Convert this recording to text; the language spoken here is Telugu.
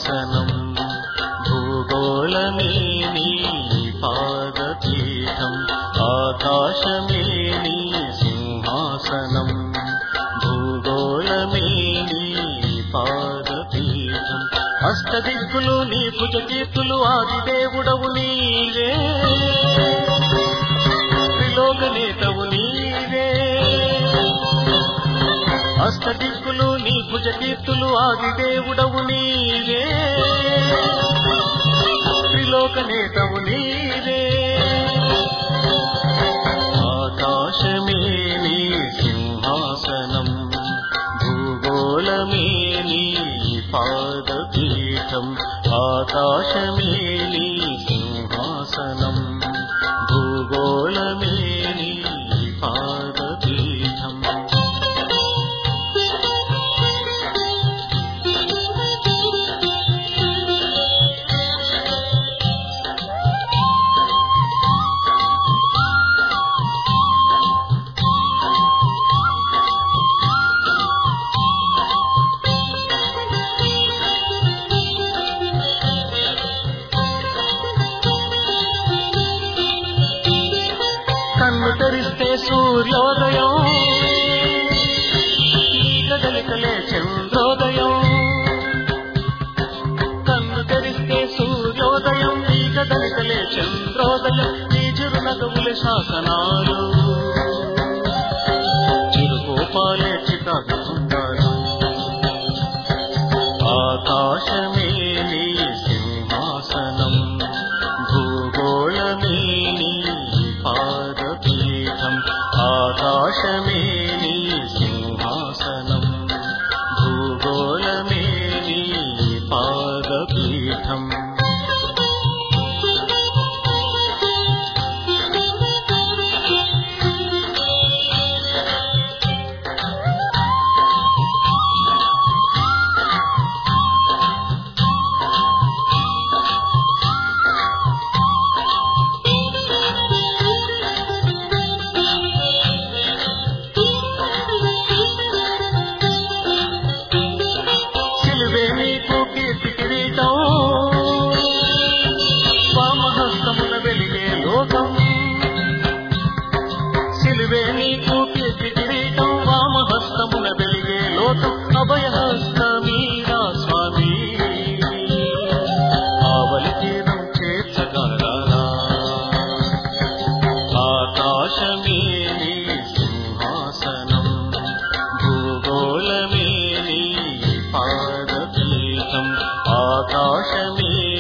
సింహాసనం భూగోళమే నీ పాదపీఠం ఆకాశమే నీ సింహాసనం భూగోళమే నీ పాదపీఠం అష్టదిక్కులు నీ భుజకీర్తులు ఆది దేవుడవు నీవే త్రిలోకనేతవు నీవే అష్టదిక్కులు నీ భుజకీర్తులు ఆది దేవుడవు నీవే త్రిలోకనేతవు నీవే ఆకాశమే నీ సింహాసనం భూగోళమే నీ పాదపీఠం ఆకాశమే నీ సింహాసనం భూగోళమే నీ పాదపీఠం కన్ను తెరిస్తే సూర్యోదయం కదలికలే చంద్రోదయం కన్ను తెరిస్తే సూర్యోదయం నీ కదలికలే చంద్రోదయం నీ చిరునగములే శాసనాలు చిరుకోపాలే చితాకుంటారు ఆకాశమే నీ సింహాసనం భూగోళమే నీ పాదపీఠం ఆకాశమే నీ సింహాసనం భూగోళమే నీ పాదపీఠం సిలువే నీకు కీర్తి కిరీటం వామహస్తమున వెలిగే లోకం సిలువే నీకు కీర్తి కిరీటం వామహస్తమున వెలిగే లోకం అభయహస్తమీరా స్వామి ఆవలి తీరం చేర్చగలరా ఆకాశమే నీ సింహాసనం భూగోళమే నీ పాదపీఠం ఆకాశమే